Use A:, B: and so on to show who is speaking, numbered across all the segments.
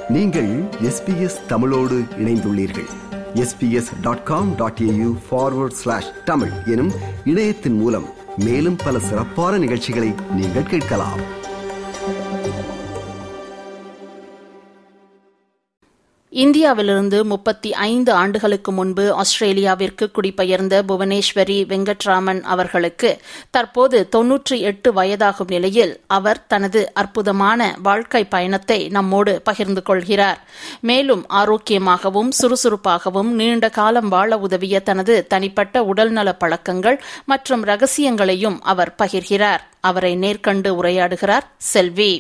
A: நீங்கள் எஸ்பிஎஸ் தமிழோடு இணைந்துள்ளீர்கள் SBS dot com dot AU forward slash Tamil எனும் இணையத்தின் மூலம் மேலும் பல சிறப்பான நிகழ்ச்சிகளை நீங்கள் கேட்கலாம்
B: இந்தியாவிலிருந்து முப்பத்தி ஐந்து ஆண்டுகளுக்கு முன்பு ஆஸ்திரேலியாவிற்கு குடிபெயர்ந்த புவனேஸ்வரி வெங்கட்ராமன் அவர்களுக்கு தற்போது தொன்னூற்றி எட்டு வயதாகும் நிலையில் அவர் தனது அற்புதமான வாழ்க்கை பயணத்தை நம்மோடு பகிர்ந்து கொள்கிறார் மேலும் ஆரோக்கியமாகவும் சுறுசுறுப்பாகவும் நீண்ட காலம் வாழ உதவிய தனது தனிப்பட்ட உடல்நல பழக்கங்கள் மற்றும் ரகசியங்களையும் அவர் பகிர்கிறார் அவரை நேர்கண்டு உரையாடுகிறார் செல்வி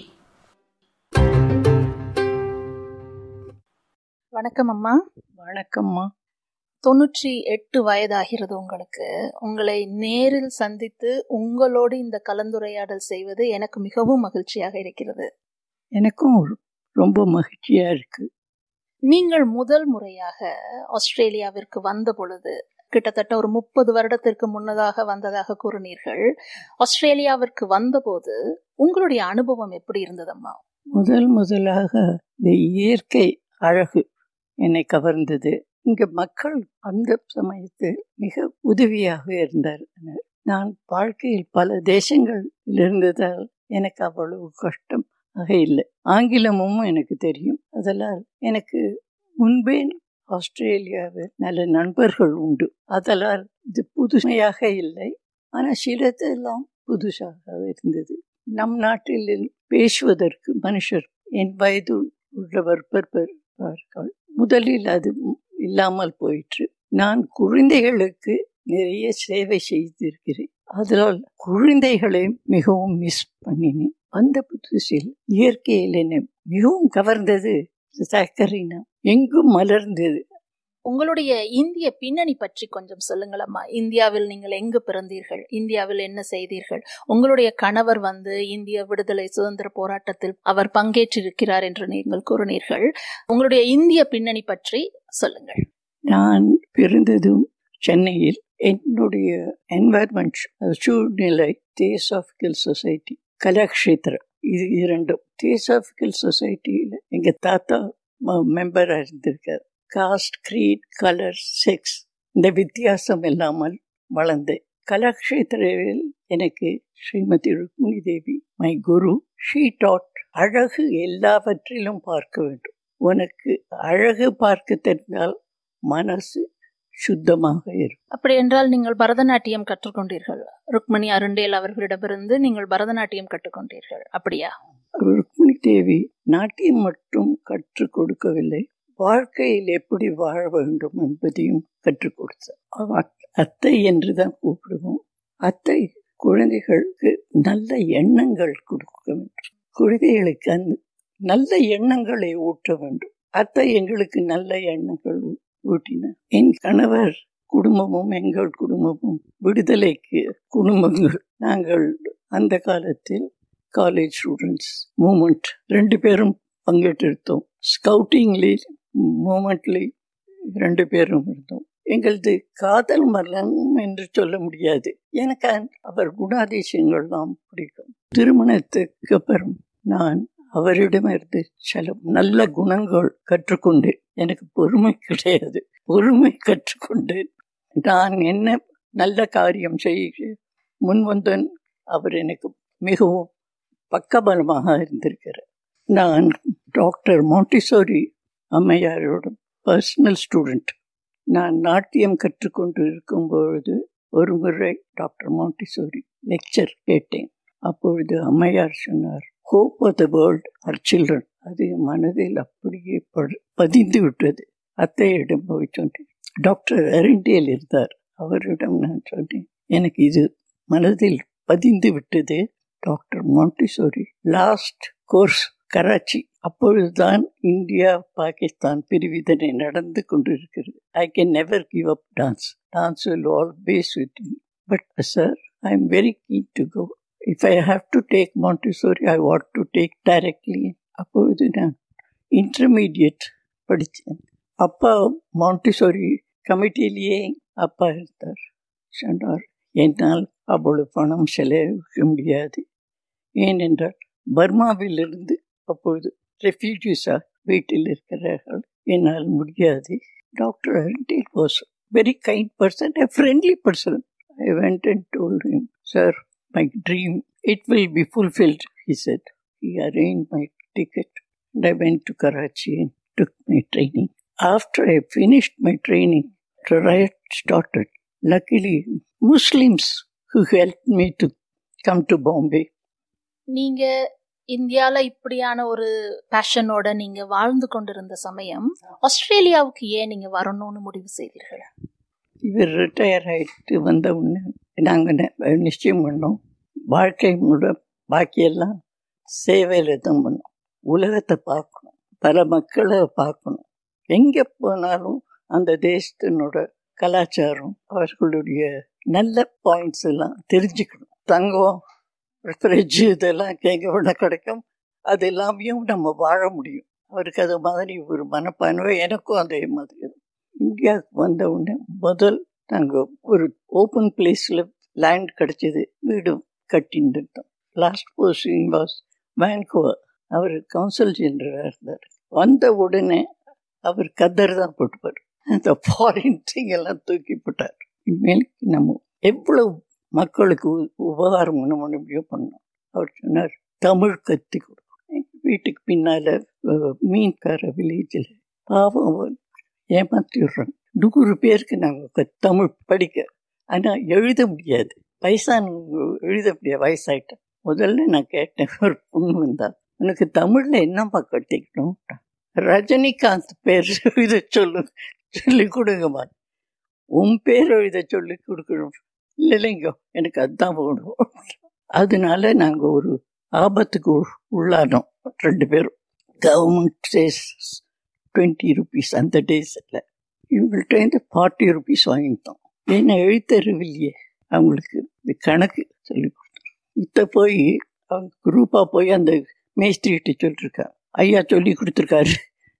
B: வணக்கம் அம்மா
C: வணக்கம்மா
B: தொன்னூற்றி எட்டு வயதாகிறது உங்களுக்கு உங்களை நேரில் சந்தித்து உங்களோடு இந்த கலந்துரையாடல் செய்வது எனக்கு மிகவும் மகிழ்ச்சியாக இருக்கிறது
C: எனக்கும் ரொம்ப மகிழ்ச்சியா இருக்கு
B: நீங்கள் முதல் முறையாக ஆஸ்திரேலியாவிற்கு வந்த பொழுது கிட்டத்தட்ட ஒரு முப்பது வருடத்திற்கு முன்னதாக வந்ததாக கூறினீர்கள் ஆஸ்திரேலியாவிற்கு வந்தபோது உங்களுடைய அனுபவம் எப்படி இருந்ததம்மா
C: முதல் முதலாக இந்த இயற்கை அழகு என்னை கவர்ந்தது இங்க மக்கள் அந்த சமயத்தில் மிக உதவியாக இருந்தார் நான் வாழ்க்கையில் பல தேசங்கள் இருந்ததால் எனக்கு அவ்வளவு கஷ்டம் ஆக இல்லை ஆங்கிலமும் எனக்கு தெரியும் அதனால் எனக்கு முன்பே ஆஸ்திரேலியாவில் நல்ல நண்பர்கள் உண்டு அதனால் இது புதுமையாக இல்லை ஆனால் சிலதெல்லாம் புதுசாக இருந்தது நம் நாட்டில் பேசுவதற்கு மனுஷர் என் வயது உள்ளவர் பெறுவார்கள் முதலில் அது இல்லாமல் போயிற்று நான் குழந்தைகளுக்கு நிறைய சேவை செய்திருக்கிறேன் அதனால் குழந்தைகளை மிகவும் மிஸ் பண்ணினேன் அந்த புதுசில் இயற்கையில் என்னை மிகவும் கவர்ந்தது சக்கரினா எங்கும் மலர்ந்தது
B: உங்களுடைய இந்திய பின்னணி பற்றி கொஞ்சம் சொல்லுங்களம்மா இந்தியாவில் நீங்கள் எங்கு பிறந்தீர்கள் இந்தியாவில் என்ன செய்தீர்கள் உங்களுடைய கணவர் வந்து இந்திய விடுதலை சுதந்திர போராட்டத்தில் அவர் பங்கேற்றிருக்கிறார் என்று நீங்கள் கூறினீர்கள் உங்களுடைய இந்திய பின்னணி பற்றி சொல்லுங்கள்
C: நான் பிறந்ததும் சென்னையில் என்னுடைய என்வாயர்மெண்ட் சூழ்நிலை தேசாபிக்கல் சொசைட்டி கலாக்ஷேத்திரம் இது இரண்டும் தேசாபிக்கல் சொசைட்டியில் எங்க தாத்தா மெம்பராக இருந்திருக்கார் காஸ்ட் கிரீட் கலர் செக்ஸ் இந்த வித்தியாசம் இல்லாமல் வளர்ந்தேன் கலாக்ஷேத்திரவில் எனக்கு Shrimati Rukmini Devi my guru she taught அழகு எல்லாவற்றிலும் பார்க்க வேண்டும் உனக்கு அழகு பார்க்க தெரிந்தால் மனசு சுத்தமாக இருக்கும்
B: அப்படி என்றால் நீங்கள் பரதநாட்டியம் கற்றுக்கொண்டீர்கள் ருக்மணி அருண்டேல் அவர்களிடமிருந்து நீங்கள் பரதநாட்டியம் கற்றுக்கொண்டீர்கள் அப்படியா
C: ருக்மிணி தேவி நாட்டியம் மட்டும் கற்றுக் கொடுக்கவில்லை வாழ்க்கையில் எப்படி வாழ வேண்டும் என்பதையும் கற்றுக் கொடுத்தார் அத்தை என்று தான் கூப்பிடுவோம் அத்தை குழந்தைகளுக்கு நல்ல எண்ணங்கள் கொடுக்க வேண்டும் குழந்தைகளுக்கு அந்த நல்ல எண்ணங்களை ஊட்ட வேண்டும் அத்தை எங்களுக்கு நல்ல எண்ணங்கள் ஊட்டினார் என் கணவர் குடும்பமும் எங்கள் குடும்பமும் விடுதலைக்கு குடும்பங்கள் நாங்கள் அந்த காலத்தில் காலேஜ் ஸ்டூடெண்ட்ஸ் மூமெண்ட் ரெண்டு பேரும் பங்கேற்றிருந்தோம் ஸ்கவுட்டிங்லே மூமெண்ட்லே ரெண்டு பேரும் இருந்தோம் எங்களது காதல் மரணம் என்று சொல்ல முடியாது எனக்கு அவர் குணாதிசயங்கள்லாம் பிடிக்கும் திருமணத்துக்கு அப்புறம் நான் அவரிடமிருந்து சில நல்ல குணங்கள் கற்றுக்கொண்டேன் எனக்கு பொறுமை கிடையாது பொறுமை கற்றுக்கொண்டேன் நான் என்ன நல்ல காரியம் செய்ய முன்வந்தன் அவர் எனக்கு மிகவும் பக்கபலமாக இருந்திருக்கிறார் நான் டாக்டர் மாண்டிசோரி அம்மையாரோட பர்சனல் ஸ்டூடெண்ட் நான் நாட்டியம் கற்றுக்கொண்டு இருக்கும் பொழுது ஒரு முறை டாக்டர் மாண்டிசோரி லெக்சர் கேட்டேன் அப்பொழுது அம்மையார் சொன்னார் hope of the world are children அது என் மனதில் அப்படியே பதிந்து விட்டது அத்தையிடம் போய் சொன்னேன் டாக்டர் அரிண்டியல் இருந்தார் அவரிடம் நான் சொன்னேன் எனக்கு இது மனதில் பதிந்து விட்டது doctor Montessori last course Karachi அப்பொழுதுதான் இந்தியா பாகிஸ்தான் பிரிவிதனை நடந்து கொண்டிருக்கிறது I can never give up dance dance will always with me but sir I am very keen to go if I have to take Montessori I want to take directly அப்பொழுது நான் intermediate படித்தேன் அப்பா Montessori கமிட்டிலேயே அப்பா இருந்தார் சொன்னார் என்னால் அவ்வளவு பணம் செலவிக்க முடியாது ஏனென்றால் பர்மாவிலிருந்து அப்பொழுது ரெஃப்யூஜிஸாக வீட்டில் இருக்கிறார்கள் என்னால் முடியாது doctor Arundale was very kind person a friendly person I went and told him, Sir, my dream, it will be fulfilled, he said. He arranged my ticket and I went to Karachi and took my training. After I finished my training, the riot started. Luckily, Muslims who helped me to come to Bombay.
B: நீங்க இந்தியால இப்படியான ஒரு பேஷனோட நீங்க வாழ்ந்து கொண்டிருந்த சமயம் ஆஸ்திரேலியாவுக்கு ஏன் நீங்க வரணும்னு முடிவு செய்தீர்கள்
C: இவர் ரிட்டையர் ஆகிட்டு வந்த உடனே நாங்கள் நிச்சயம் பண்ணோம் வாழ்க்கை முட பாக்கியெல்லாம் சேவையில் தான் பண்ணோம் உலகத்தை பார்க்கணும் பல மக்களை பார்க்கணும் எங்கே போனாலும் அந்த தேசத்தினோட கலாச்சாரம் அவர்களுடைய நல்ல பாயிண்ட்ஸ் எல்லாம் தெரிஞ்சுக்கணும் தங்கம் ஃப்ரிட்ஜு இதெல்லாம் கேட்க விட கிடைக்கும் அது எல்லாமையும் நம்ம வாழ முடியும் அவருக்கு அது மாதிரி ஒரு மனப்பான்மை எனக்கும் அதே மாதிரி இந்தியாவுக்கு வந்த உடனே முதல் நாங்கள் ஒரு ஓப்பன் பிளேஸில் லேண்ட் கிடைச்சது வீடு கட்டின்னு இருந்தோம் லாஸ்ட் போஸ்டிங் வாஸ் வேன்கோவர் அவர் கவுன்சில் ஜெனரலாக இருந்தார் வந்த உடனே அவர் கதர் தான் போட்டுப்பார் அந்த ஃபாரின் திங் எல்லாம் தூக்கி போட்டார் இனிமேல் நம்ம எவ்வளவு மக்களுக்கு உ- உபகாரம் பண்ண முடியும் பண்ணோம் அவர் சொன்னார் தமிழ் கத்தி கொடுக்கணும் எங்க வீட்டுக்கு பின்னால அஹ், மீன்கார வில்லேஜில் பாவம் அவர் ஏமாத்தி விடுறாங்க நூறு பேருக்கு நாங்கள் தமிழ் படிக்க ஆனால் எழுத முடியாது வயசானவங்க எழுத முடியாது வயசாயிட்டேன் முதல்ல நான் கேட்டேன் ஒரு பொண்ணு வந்தா உனக்கு தமிழ்ல என்னம்மா கட்டிக்கணும் ரஜினிகாந்த் பேர் எழுத சொல்லு சொல்லி கொடுங்கம்மா உன் பேர் எழுத சொல்லி கொடுக்கணும் இல்லை இல்லைங்க எனக்கு அதுதான் வேணும் அதனால நாங்கள் ஒரு ஆபத்துக்கு உள்- உள்ளானோம் ரெண்டு பேரும் கவர்மெண்ட் சேஸ் டுவெண்ட்டி ருபீஸ் அந்த டேஸில் இவங்கள்ட்ட ஃபார்ட்டி ருபீஸ் வாங்கிட்டோம் ஏன்னா எழுத்தறிவில்லையே அவங்களுக்கு இந்த கணக்கு சொல்லி கொடுத்தோம் இத்த போய் அவங்க குரூப்பாக போய் அந்த மேஸ்திரிகிட்ட சொல்லிருக்கா ஐயா சொல்லி கொடுத்துருக்காரு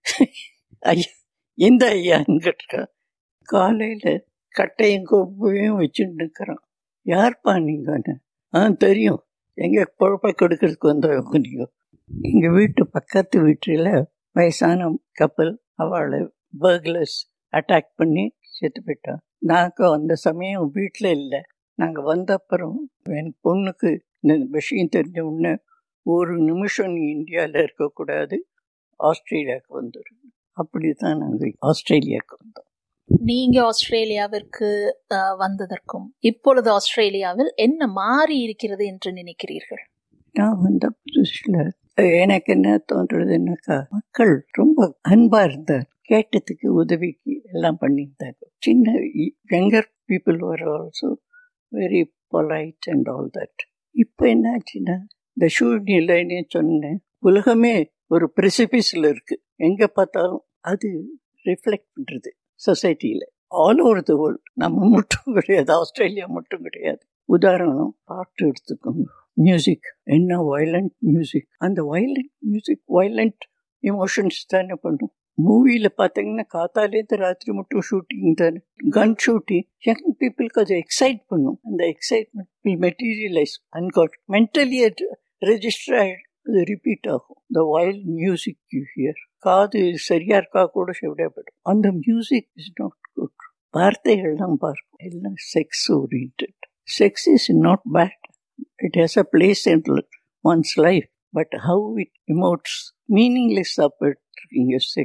C: ஐயா எந்த ஐயான்னு கேட்டிருக்கா காலையில் கட்டையும் கொம்பையும் வச்சுட்டு இருக்கிறான் யார்ப்பா நீங்கன்னு ஆ தெரியும் எங்க குழப்ப கெடுக்கிறதுக்கு வந்தவங்க நீங்க எங்க வீட்டு பக்கத்து வீட்டில் வயசான கப்பல் அவளை பர்க்லர்ஸ் அட்டாக் பண்ணி செத்து போயிட்டான் நாங்கள் அந்த சமயம் வீட்டில் இல்லை நாங்கள் வந்த அப்புறம் என் பொண்ணுக்கு இந்த விஷயம் தெரிஞ்ச உடனே ஒரு நிமிஷம் நீ இந்தியாவில் இருக்கக்கூடாது ஆஸ்திரேலியாவுக்கு வந்துடும் அப்படி தான் நாங்கள் ஆஸ்திரேலியாவுக்கு வந்தோம்
B: நீங்க ஆஸ்திரேலியாவிற்கு அஹ், வந்ததற்கும் இப்பொழுது ஆஸ்திரேலியாவில் என்ன மாறி இருக்கிறது என்று நினைக்கிறீர்கள்
C: நான் வந்த புதுசில் எனக்கு என்ன தோன்றுறதுன்னாக்கா மக்கள் ரொம்ப அன்பா இருந்தார் கேட்டதுக்கு உதவிக்கு எல்லாம் பண்ணியிருந்தாங்க சின்ன younger people were also very polite and all that இப்போ என்னாச்சுன்னா இந்த சூழ்நிலைன்னு சொன்னேன் உலகமே ஒரு precipiceல இருக்கு எங்க பார்த்தாலும் அது ரிஃப்ளெக்ட் பண்றது சொசைட்டியில் ஆல் ஓவர் த வேர்ல்ட் நம்ம மட்டும் கிடையாது ஆஸ்திரேலியா மட்டும் கிடையாது உதாரணம் பாட்டு எடுத்துக்கோங்க மியூசிக் என்ன வயலண்ட் மியூசிக் அந்த வயலண்ட் மியூசிக் வயலண்ட் எமோஷன்ஸ் தானே பண்ணும் மூவியில் பார்த்தீங்கன்னா காத்தாலேருந்து ராத்திரி மட்டும் ஷூட்டிங் தானே கன் ஷூட்டிங் யங் பீப்புளுக்கு அது எக்ஸைட் பண்ணும் அந்த excitement will materialise uncaught mentally அது ரெஜிஸ்டர் ஆகிடும் அது ரிப்பீட் ஆகும் the wild music you hear காது சரியா இருக்கா கூட செவிடப்படும் அந்த மியூசிக் இஸ் நாட் குட் வார்த்தைகள்லாம் பார்க்கும் எல்லாம் sex orient sex is not bad it has a place in one's life, but how it emotes meaningless effort in your sex.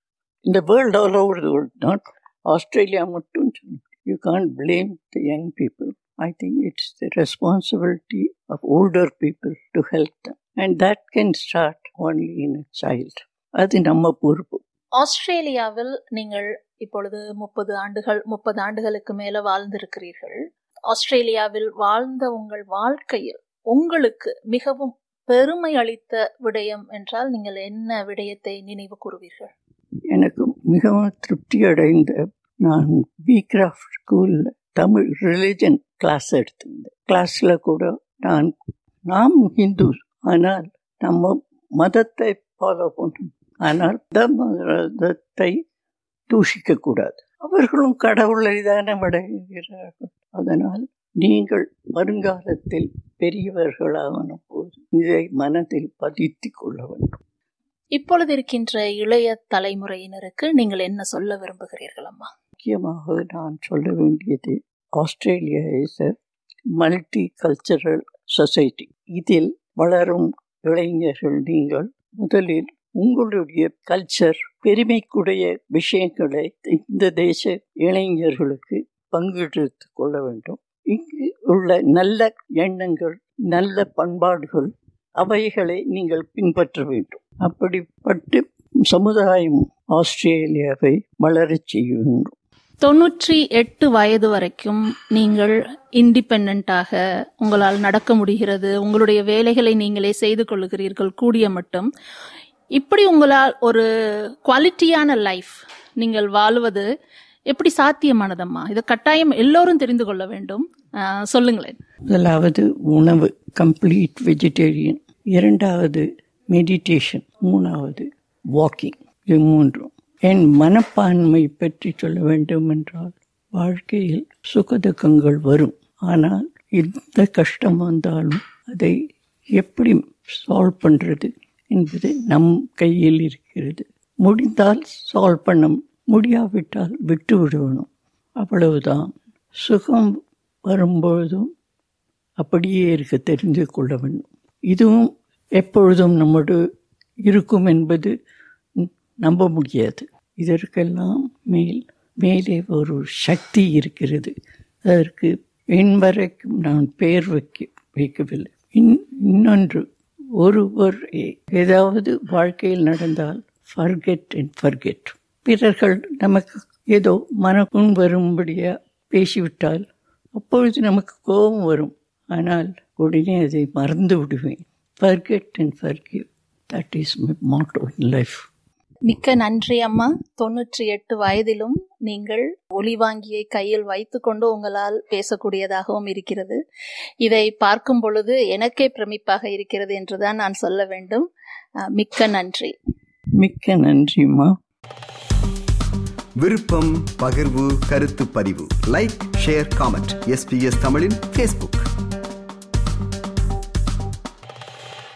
C: In the world, all over the world, not Australia, மட்டும் you can't blame the young people. I think it's the responsibility of older people to help them. And that can start only in a child. அது நம்ம பொறுப்பு
B: ஆஸ்திரேலியாவில் நீங்கள் இப்பொழுது முப்பது ஆண்டுகள் முப்பது ஆண்டுகளுக்கு மேல வாழ்ந்திருக்கிறீர்கள் ஆஸ்திரேலியாவில் வாழ்ந்த உங்கள் வாழ்க்கையில் உங்களுக்கு மிகவும் பெருமை அளித்த விடயம் என்றால் நீங்கள் என்ன விடயத்தை நினைவு கூறுவீர்கள்
C: எனக்கு மிகவும் திருப்தி அடைந்த நான் பிகிராஃப்ட் ஸ்கூலில் தமிழ் ரிலிஜன் கிளாஸ் எடுத்திருந்தேன் கிளாஸில் கூட நான் நாம் ஹிந்து ஆனால் நம்ம மதத்தை ஃபாலோ பண்ணணும் ஆனால் இந்த மதத்தை தூஷிக்க கூடாது அவர்களும் கடவுளை தானே வணங்குகிறார்கள் அதனால் நீங்கள் வருங்காலத்தில் பெரியவர்களாகணும் போது இதை மனதில் பதித்துக் கொள்ள வேண்டும்
B: இப்பொழுது இருக்கின்ற இளைய தலைமுறையினருக்கு நீங்கள் என்ன சொல்ல விரும்புகிறீர்கள் அம்மா
C: முக்கியமாக நான் சொல்ல வேண்டியது Australia is a multicultural society இதில் வளரும் இளைஞர்கள் நீங்கள் முதலில் உங்களுடைய கல்ச்சர் பெருமைக்குடைய விஷயங்களை இந்த தேச இளைஞர்களுக்கு பங்கெடுத்து கொள்ள வேண்டும் இங்கு உள்ள நல்ல எண்ணங்கள் நல்ல பண்பாடுகள் அவைகளை நீங்கள் பின்பற்ற வேண்டும் அப்படிப்பட்டு சமுதாயம் ஆஸ்திரேலியாவை வளரச் செய்ய வேண்டும்
B: தொன்னூற்றி எட்டு வயது வரைக்கும் நீங்கள் இண்டிபெண்டாக உங்களால் நடக்க முடிகிறது உங்களுடைய வேலைகளை நீங்களே செய்து கொள்ளுகிறீர்கள் கூடிய மட்டும் இப்படி உங்களால் ஒரு குவாலிட்டியான லைஃப் நீங்கள் வாழுவது எப்படி சாத்தியமானதம்மா இதை கட்டாயம் எல்லோரும் தெரிந்து கொள்ள வேண்டும் ஆஹ் சொல்லுங்களேன்
C: முதலாவது உணவு கம்ப்ளீட் வெஜிடேரியன் இரண்டாவது மெடிடேஷன் மூணாவது வாக்கிங் இது மூன்றும் என் மனப்பான்மை பற்றி சொல்ல வேண்டும் என்றால் வாழ்க்கையில் சுகதுக்கங்கள் வரும் ஆனால் எந்த கஷ்டம் வந்தாலும் அதை எப்படி சால்வ் பண்றது என்பது நம் கையில் இருக்கிறது முடிந்தால் சால்வ் பண்ண முடியாவிட்டால் விட்டு விடணும் அவ்வளவுதான் சுகம் வரும்பொழுதும் அப்படியே இருக்க தெரிந்து கொள்ள வேண்டும் இதுவும் எப்பொழுதும் நம்மோடு இருக்கும் என்பது நம்ப முடியாது இதற்கெல்லாம் மேல் மேலே ஒரு சக்தி இருக்கிறது அதற்கு இன்வரைக்கும் நான் பெயர் வைக்க வைக்கவில்லை இன் இன்னொன்று ஒருவர் ஏதாவது வாழ்க்கையில் நடந்தால் ஃபர்கெட் அண்ட் ஃபர்கெட் பிறர்கள் நமக்கு ஏதோ மனப்புண் வரும்படியா பேசிவிட்டால் அப்பொழுது நமக்கு கோபம் வரும் ஆனால் உடனே அதை மறந்து விடுவேன் forget and forgive that is my motto in life
B: மிக்க நன்றி அம்மா தொன்னூற்றி எட்டு வயதிலும் நீங்கள் ஒளிவாங்கியை கையில் வைத்துக்கொண்டு உங்களால் பேசக்கூடியதாகவும் இருக்கிறது இதை பார்க்கும் பொழுது எனக்கே பிரமிப்பாக இருக்கிறது என்றுதான் நான் சொல்ல வேண்டும் அஹ், மிக்க நன்றி
C: மிக்க நன்றிம்மா
A: விருப்பம் பகிர்வு கருத்து பதிவு லைக் ஷேர் காமெண்ட் எஸ்பிஎஸ் தமிழின் ஃபேஸ்புக்